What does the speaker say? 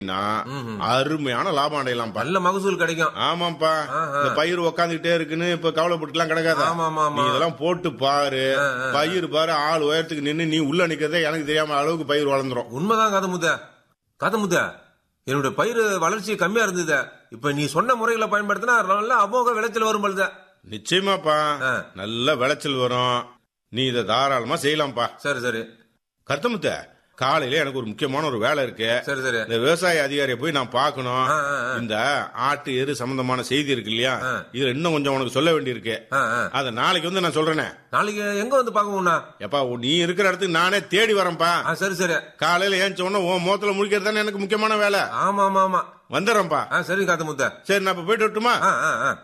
அருமையான லாபம் அடையலாம்ப்பா நல்ல மகசூல் கிடைக்கும் ஆமாப்பா இந்த பயிர் உக்காந்துகிட்டே இருக்குன்னு இப்ப கவலைப்பட்டுலாம் கிடக்காத ஆமா ஆமா நீ ஆமா இதெல்லாம் போட்டு பாரு பயிர் பாரு ஆள் உயரத்துக்கு நின்னு நீ உள்ள நிக்கிறதே எனக்கு தெரியாம அளவுக்கு பயிர் வளர்ந்துரும் உண்மைதான் கதை முத்த கதை முத்த என்னுடைய பயிர் வளர்ச்சி கம்மியா இருந்தது இப்ப நீ சொன்ன முறைகளை பயன்படுத்தினா நல்ல அமோக விளைச்சல் வரும் பொழுது நிச்சயமாப்பா ஆ. நல்ல விளைச்சல் வரும் நீ இதை தாராளமா செய்யலாம்ப்பா சரி சரி கருத்தமுத்த காலையில எனக்கு ஒரு முக்கியமான ஒரு வேலை இருக்கு சரி சரி இந்த விவசாய அதிகாரியை போய் நான் பார்க்கணும் ஆ, ஆ, ஆ. இந்த ஆட்டு எரு சம்பந்தமான செய்தி இருக்கு இல்லையா ஆ. இதுல இன்னும் கொஞ்சம் உனக்கு சொல்ல வேண்டியிருக்கு ஆ, ஆ. அத நாளைக்கு வந்து நான் சொல்றேனே நாளைக்கு எங்க வந்து பாக்கணும்னா எப்பா நீ இருக்கிற இடத்துக்கு நானே தேடி வரேன்ப்பா ஆ சரி சரி காலையில ஏஞ்ச உடனே உன் முகத்துல முடிக்கிறது தானே எனக்கு முக்கியமான வேலை ஆமா ஆமா ஆமா வந்துடுறேன்ப்பா ஆ சரி காத்த முத்த சரி நான் இப்ப போயிட்டு வரட்டுமா ஆ ஆ ஆ